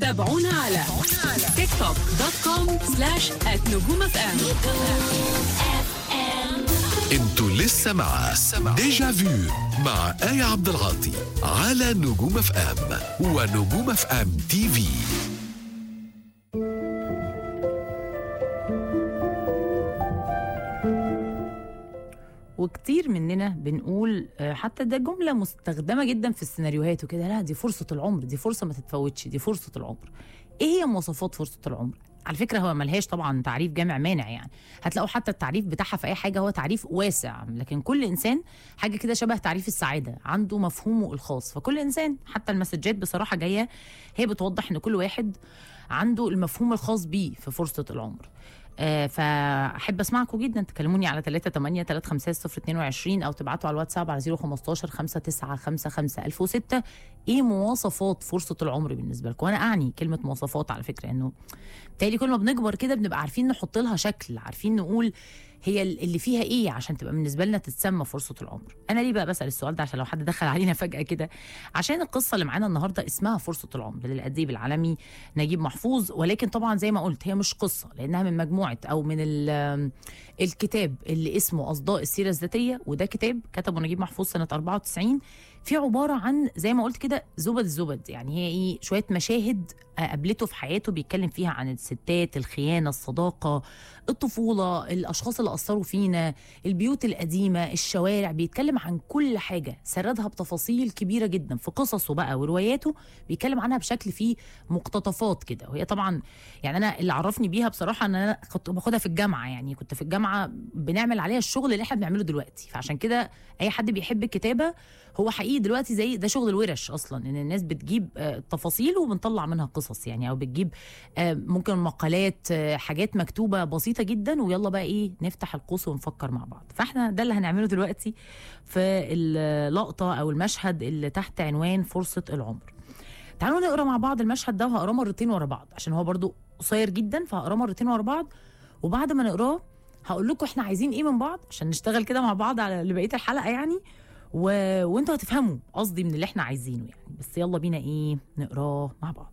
تابعونا على تيك توك دوت كوم سلاش نجوم اف ام انتوا لسه مع ديجا فيو مع آية عبد العاطي على نجوم اف ام ونجوم اف ام تي في وكتير مننا بنقول آه، حتى ده جملة مستخدمة جدا في السيناريوهات وكده لا دي فرصة العمر دي فرصة ما تتفوتش دي فرصة العمر ايه هي مواصفات فرصة العمر على فكرة هو ملهاش طبعا تعريف جامع مانع يعني هتلاقوا حتى التعريف بتاعها في اي حاجة هو تعريف واسع لكن كل انسان حاجة كده شبه تعريف السعادة عنده مفهومه الخاص فكل انسان حتى المسجات بصراحة جاية هي بتوضح ان كل واحد عنده المفهوم الخاص بيه في فرصة العمر آه، فاحب اسمعكم جدا تكلموني على 3 8 3 5 0 22 او تبعتوا على الواتساب على 015 5 9 5 5 1006 ايه مواصفات فرصه العمر بالنسبه لكم وانا اعني كلمه مواصفات على فكره انه بالتالي كل ما بنكبر كده بنبقى عارفين نحط لها شكل عارفين نقول هي اللي فيها ايه عشان تبقى بالنسبه لنا تتسمى فرصه العمر انا ليه بقى بسال السؤال ده عشان لو حد دخل علينا فجاه كده عشان القصه اللي معانا النهارده اسمها فرصه العمر للاديب العالمي نجيب محفوظ ولكن طبعا زي ما قلت هي مش قصه لانها من مجموعه او من ال- الكتاب اللي اسمه اصداء السيره الذاتيه وده كتاب كتبه نجيب محفوظ سنه 94 في عباره عن زي ما قلت كده زبد الزبد يعني هي ايه شويه مشاهد قابلته في حياته بيتكلم فيها عن الستات الخيانه الصداقه الطفوله الاشخاص اللي اثروا فينا البيوت القديمه الشوارع بيتكلم عن كل حاجه سردها بتفاصيل كبيره جدا في قصصه بقى ورواياته بيتكلم عنها بشكل فيه مقتطفات كده وهي طبعا يعني انا اللي عرفني بيها بصراحه ان انا كنت باخدها في الجامعه يعني كنت في الجامعه بنعمل عليها الشغل اللي احنا بنعمله دلوقتي فعشان كده اي حد بيحب الكتابه هو حقيقي دلوقتي زي ده شغل الورش اصلا ان الناس بتجيب آه، تفاصيل وبنطلع منها قصص يعني او بتجيب آه، ممكن مقالات آه، حاجات مكتوبه بسيطه جدا ويلا بقى ايه نفتح القوس ونفكر مع بعض فاحنا ده اللي هنعمله دلوقتي في اللقطه او المشهد اللي تحت عنوان فرصه العمر تعالوا نقرا مع بعض المشهد ده وهقراه مرتين ورا بعض عشان هو برضو قصير جدا فهقراه مرتين ورا بعض وبعد ما نقراه هقول لكم احنا عايزين ايه من بعض عشان نشتغل كده مع بعض على لبقيه الحلقه يعني و... وانتوا هتفهموا قصدي من اللي احنا عايزينه يعني بس يلا بينا ايه نقراه مع بعض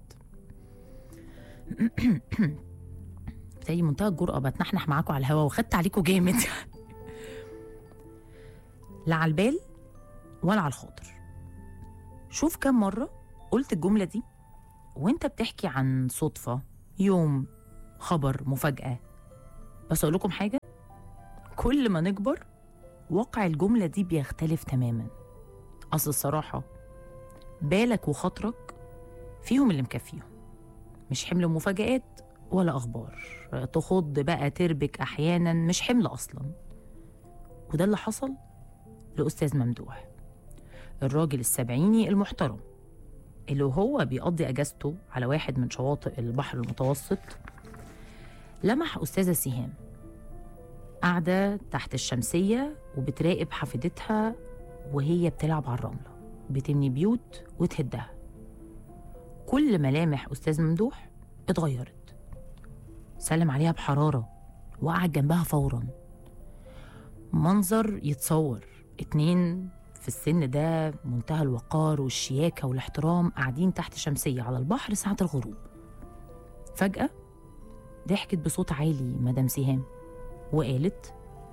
زي منتهى الجرأة بتنحنح معاكم على الهوا وخدت عليكم جامد لا على البال ولا على الخاطر شوف كم مرة قلت الجملة دي وانت بتحكي عن صدفة يوم خبر مفاجأة بس أقول لكم حاجة كل ما نكبر واقع الجملة دي بيختلف تماما أصل الصراحة بالك وخاطرك فيهم اللي مكفيهم مش حمل مفاجآت ولا أخبار تخض بقى تربك أحيانا مش حمل أصلا وده اللي حصل لأستاذ ممدوح الراجل السبعيني المحترم اللي وهو بيقضي أجازته على واحد من شواطئ البحر المتوسط لمح أستاذة سهام قاعدة تحت الشمسية وبتراقب حفيدتها وهي بتلعب على الرملة بتبني بيوت وتهدها كل ملامح أستاذ ممدوح اتغيرت سلم عليها بحرارة وقعد جنبها فورا منظر يتصور اتنين في السن ده منتهى الوقار والشياكة والاحترام قاعدين تحت شمسية على البحر ساعة الغروب فجأة ضحكت بصوت عالي مدام سهام وقالت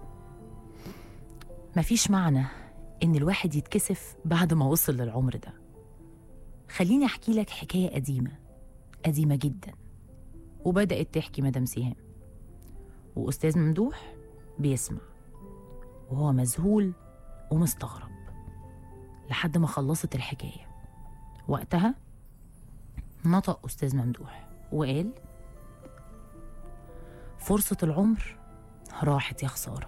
مفيش معنى إن الواحد يتكسف بعد ما وصل للعمر ده خليني أحكي لك حكاية قديمة قديمة جدا وبدأت تحكي مدام سهام وأستاذ ممدوح بيسمع وهو مذهول ومستغرب لحد ما خلصت الحكاية وقتها نطق أستاذ ممدوح وقال فرصة العمر راحت يا خسارة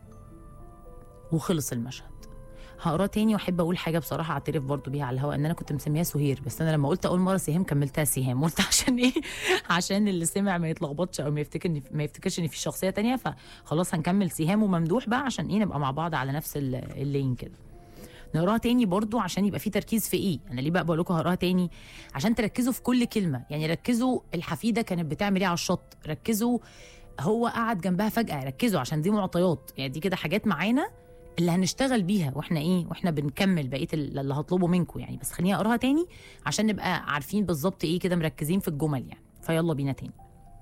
وخلص المشهد هقراه تاني واحب اقول حاجه بصراحه اعترف برضو بيها على الهواء ان انا كنت مسميها سهير بس انا لما قلت اول مره سهام كملتها سهام قلت عشان ايه عشان اللي سمع ما يتلخبطش او ما يفتكر إن- ما يفتكرش ان في شخصيه تانية فخلاص هنكمل سهام وممدوح بقى عشان ايه نبقى مع بعض على نفس ال- اللين كده نقراها تاني برضو عشان يبقى في تركيز في ايه انا ليه بقى بقول لكم هقراها تاني عشان تركزوا في كل كلمه يعني ركزوا الحفيده كانت بتعمل ايه على الشط ركزوا هو قعد جنبها فجاه ركزوا عشان دي معطيات يعني دي كده حاجات معانا اللي هنشتغل بيها واحنا ايه واحنا بنكمل بقيه ال- اللي هطلبه منكم يعني بس خليني اقراها تاني عشان نبقى عارفين بالظبط ايه كده مركزين في الجمل يعني فيلا بينا تاني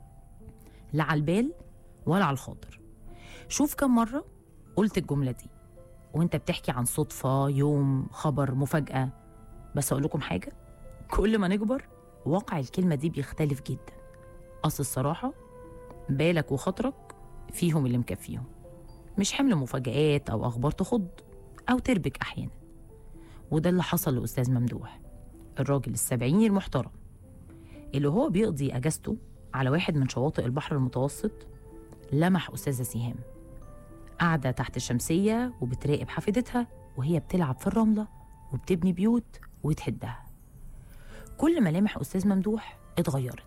لا على البال ولا على الخاطر شوف كم مره قلت الجمله دي وانت بتحكي عن صدفه يوم خبر مفاجاه بس اقول لكم حاجه كل ما نكبر واقع الكلمه دي بيختلف جدا اصل الصراحه بالك وخاطرك فيهم اللي مكفيهم مش حمل مفاجآت أو أخبار تخض أو تربك أحيانا وده اللي حصل لأستاذ ممدوح الراجل السبعيني المحترم اللي هو بيقضي أجازته على واحد من شواطئ البحر المتوسط لمح أستاذة سهام قاعدة تحت الشمسية وبتراقب حفيدتها وهي بتلعب في الرملة وبتبني بيوت وتهدها كل ملامح أستاذ ممدوح اتغيرت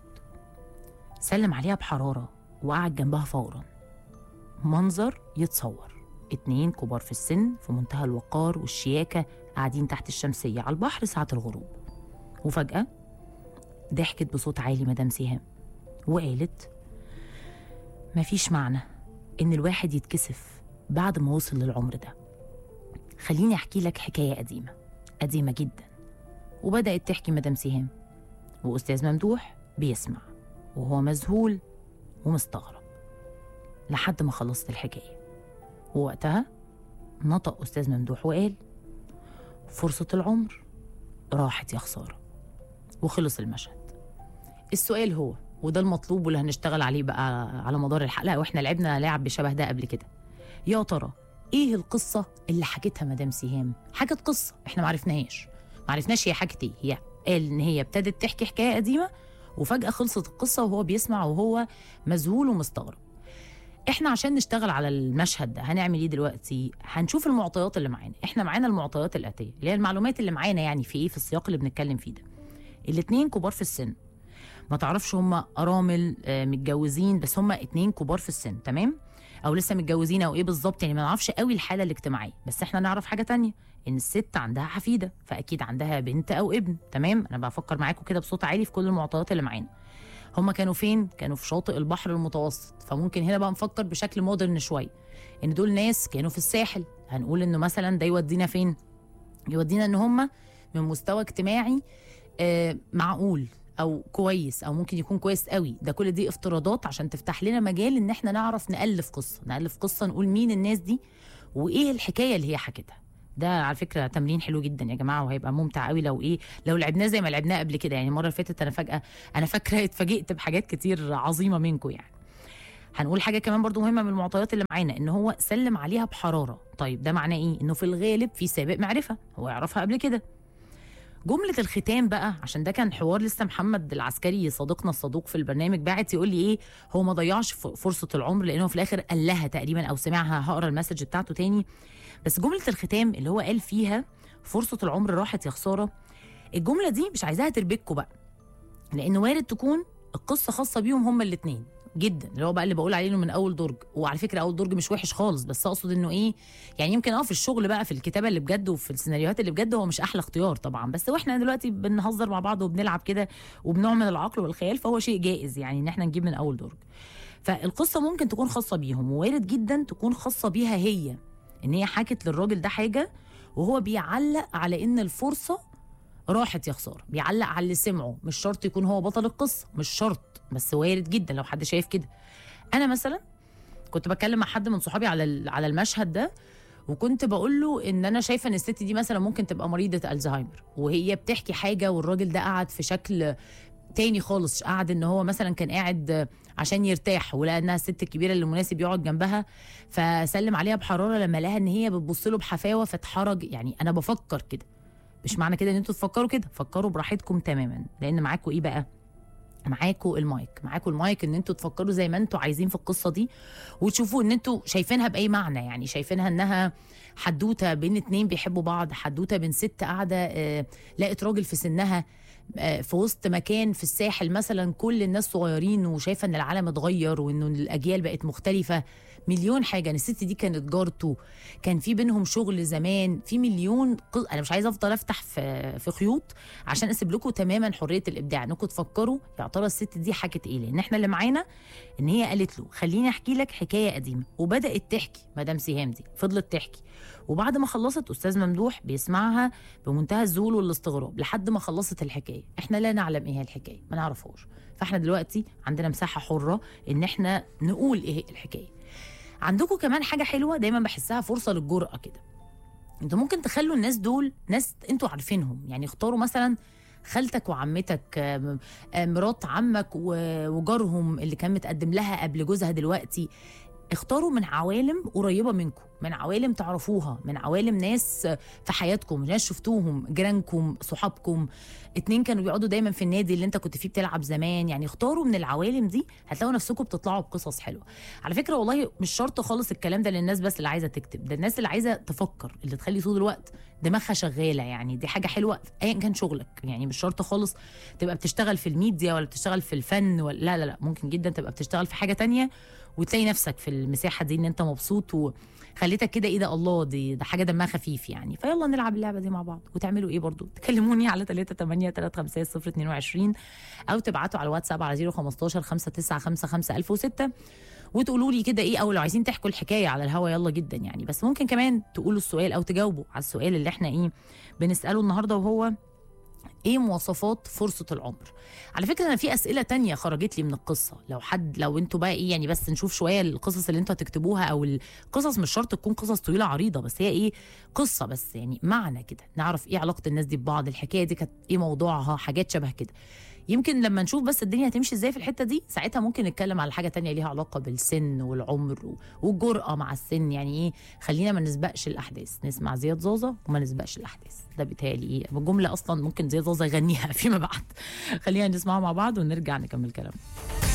سلم عليها بحرارة وقعد جنبها فورا منظر يتصور اتنين كبار في السن في منتهى الوقار والشياكة قاعدين تحت الشمسية على البحر ساعة الغروب وفجأة ضحكت بصوت عالي مدام سهام وقالت مفيش معنى إن الواحد يتكسف بعد ما وصل للعمر ده خليني أحكي لك حكاية قديمة قديمة جدا وبدأت تحكي مدام سهام وأستاذ ممدوح بيسمع وهو مذهول ومستغرب لحد ما خلصت الحكاية ووقتها نطق أستاذ ممدوح وقال فرصة العمر راحت يا خسارة وخلص المشهد السؤال هو وده المطلوب واللي هنشتغل عليه بقى على مدار الحلقة واحنا لعبنا لعب بشبه ده قبل كده يا ترى ايه القصة اللي حكتها مدام سهام حكت قصة احنا معرفناهاش معرفناش هي حكت ايه هي قال ان هي ابتدت تحكي حكاية قديمة وفجأة خلصت القصة وهو بيسمع وهو مذهول ومستغرب احنا عشان نشتغل على المشهد ده هنعمل ايه دلوقتي هنشوف المعطيات اللي معانا احنا معانا المعطيات الاتيه اللي هي المعلومات اللي معانا يعني في ايه في السياق اللي بنتكلم فيه ده الاتنين كبار في السن ما تعرفش هم ارامل آه، متجوزين بس هم اتنين كبار في السن تمام او لسه متجوزين او ايه بالظبط يعني ما نعرفش قوي الحاله الاجتماعيه بس احنا نعرف حاجه تانية ان الست عندها حفيده فاكيد عندها بنت او ابن تمام انا بفكر معاكم كده بصوت عالي في كل المعطيات اللي معانا هما كانوا فين؟ كانوا في شاطئ البحر المتوسط فممكن هنا بقى نفكر بشكل مودرن شويه ان دول ناس كانوا في الساحل هنقول انه مثلا ده يودينا فين؟ يودينا ان هما من مستوى اجتماعي آه معقول او كويس او ممكن يكون كويس قوي ده كل دي افتراضات عشان تفتح لنا مجال ان احنا نعرف نالف قصه نالف قصه نقول مين الناس دي وايه الحكايه اللي هي حكتها ده على فكره تمرين حلو جدا يا جماعه وهيبقى ممتع قوي لو ايه لو لعبناه زي ما لعبناه قبل كده يعني المره اللي فاتت انا فجاه انا فاكره اتفاجئت بحاجات كتير عظيمه منكم يعني هنقول حاجه كمان برضو مهمه من المعطيات اللي معانا ان هو سلم عليها بحراره طيب ده معناه ايه انه في الغالب في سابق معرفه هو يعرفها قبل كده جملة الختام بقى عشان ده كان حوار لسه محمد العسكري صديقنا الصدوق في البرنامج باعت يقول لي ايه هو ما ضيعش ف- فرصة العمر لانه في الاخر قال لها تقريبا او سمعها هقرا المسج بتاعته تاني بس جملة الختام اللي هو قال فيها فرصة العمر راحت يا خسارة الجملة دي مش عايزاها تربكوا بقى لان وارد تكون القصة خاصة بيهم هما الاتنين جدا اللي هو بقى اللي بقول عليه انه من اول درج وعلى فكره اول درج مش وحش خالص بس اقصد انه ايه يعني يمكن اه في الشغل بقى في الكتابه اللي بجد وفي السيناريوهات اللي بجد هو مش احلى اختيار طبعا بس واحنا دلوقتي بنهزر مع بعض وبنلعب كده وبنوع من العقل والخيال فهو شيء جائز يعني ان احنا نجيب من اول درج فالقصه ممكن تكون خاصه بيهم ووارد جدا تكون خاصه بيها هي ان هي حكت للراجل ده حاجه وهو بيعلق على ان الفرصه راحت يا خساره بيعلق على اللي سمعه مش شرط يكون هو بطل القصه مش شرط بس وارد جدا لو حد شايف كده انا مثلا كنت بتكلم مع حد من صحابي على ال- على المشهد ده وكنت بقول له ان انا شايفه ان الست دي مثلا ممكن تبقى مريضه الزهايمر وهي بتحكي حاجه والراجل ده قعد في شكل تاني خالص قعد ان هو مثلا كان قاعد عشان يرتاح ولقى انها الست الكبيره اللي مناسب يقعد جنبها فسلم عليها بحراره لما لقاها ان هي بتبص له بحفاوه فاتحرج يعني انا بفكر كده مش معنى كده ان انتوا تفكروا كده فكروا براحتكم تماما لان معاكم ايه بقى معاكم المايك معاكم المايك ان انتوا تفكروا زي ما انتوا عايزين في القصه دي وتشوفوا ان انتوا شايفينها باي معنى يعني شايفينها انها حدوته بين اتنين بيحبوا بعض حدوته بين ست قاعده آه، لقت راجل في سنها آه، في وسط مكان في الساحل مثلا كل الناس صغيرين وشايفه ان العالم اتغير وانه الاجيال بقت مختلفه مليون حاجه ان الست دي كانت جارته كان في بينهم شغل زمان في مليون قص... انا مش عايزه افضل افتح في في خيوط عشان اسيب لكم تماما حريه الابداع انكم تفكروا يا ترى الست دي حكت ايه لان احنا اللي معانا ان هي قالت له خليني احكي لك حكايه قديمه وبدات تحكي مدام سهام دي فضلت تحكي وبعد ما خلصت استاذ ممدوح بيسمعها بمنتهى الذهول والاستغراب لحد ما خلصت الحكايه احنا لا نعلم ايه هي الحكايه ما نعرفهاش فاحنا دلوقتي عندنا مساحه حره ان احنا نقول ايه هي الحكايه عندكم كمان حاجه حلوه دايما بحسها فرصه للجرأه كده انتوا ممكن تخلوا الناس دول ناس انتوا عارفينهم يعني اختاروا مثلا خالتك وعمتك آم، آم، مرات عمك و- وجارهم اللي كان متقدم لها قبل جوزها دلوقتي اختاروا من عوالم قريبة منكم من عوالم تعرفوها من عوالم ناس في حياتكم ناس شفتوهم جيرانكم صحابكم اتنين كانوا بيقعدوا دايما في النادي اللي انت كنت فيه بتلعب زمان يعني اختاروا من العوالم دي هتلاقوا نفسكم بتطلعوا بقصص حلوه على فكره والله مش شرط خالص الكلام ده للناس بس اللي عايزه تكتب ده الناس اللي عايزه تفكر اللي تخلي طول الوقت دماغها شغاله يعني دي حاجه حلوه ايا كان شغلك يعني مش شرط خالص تبقى بتشتغل في الميديا ولا بتشتغل في الفن ولا لا لا لا ممكن جدا تبقى بتشتغل في حاجه تانية وتلاقي نفسك في المساحه دي ان انت مبسوط وخليتك كده ايه ده الله دي ده حاجه دمها خفيف يعني فيلا نلعب اللعبه دي مع بعض وتعملوا ايه برضو تكلموني على 3 8 3 5 0 22 او تبعتوا على الواتساب على 015 595 1006 وتقولوا لي كده ايه او لو عايزين تحكوا الحكايه على الهوا يلا جدا يعني بس ممكن كمان تقولوا السؤال او تجاوبوا على السؤال اللي احنا ايه بنساله النهارده وهو ايه مواصفات فرصة العمر على فكرة أنا في أسئلة تانية خرجت لي من القصة لو حد لو انتوا بقى ايه يعني بس نشوف شوية القصص اللي انتوا هتكتبوها أو القصص مش شرط تكون قصص طويلة عريضة بس هي ايه قصة بس يعني معنى كده نعرف ايه علاقة الناس دي ببعض الحكاية دي كانت ايه موضوعها حاجات شبه كده يمكن لما نشوف بس الدنيا هتمشي ازاي في الحته دي ساعتها ممكن نتكلم على حاجه تانية ليها علاقه بالسن والعمر و- والجرأه مع السن يعني ايه خلينا ما نسبقش الاحداث نسمع زياد زازا وما نسبقش الاحداث ده بيتهيألي ايه جمله اصلا ممكن زياد زازا يغنيها فيما بعد خلينا نسمعها مع بعض ونرجع نكمل كلامنا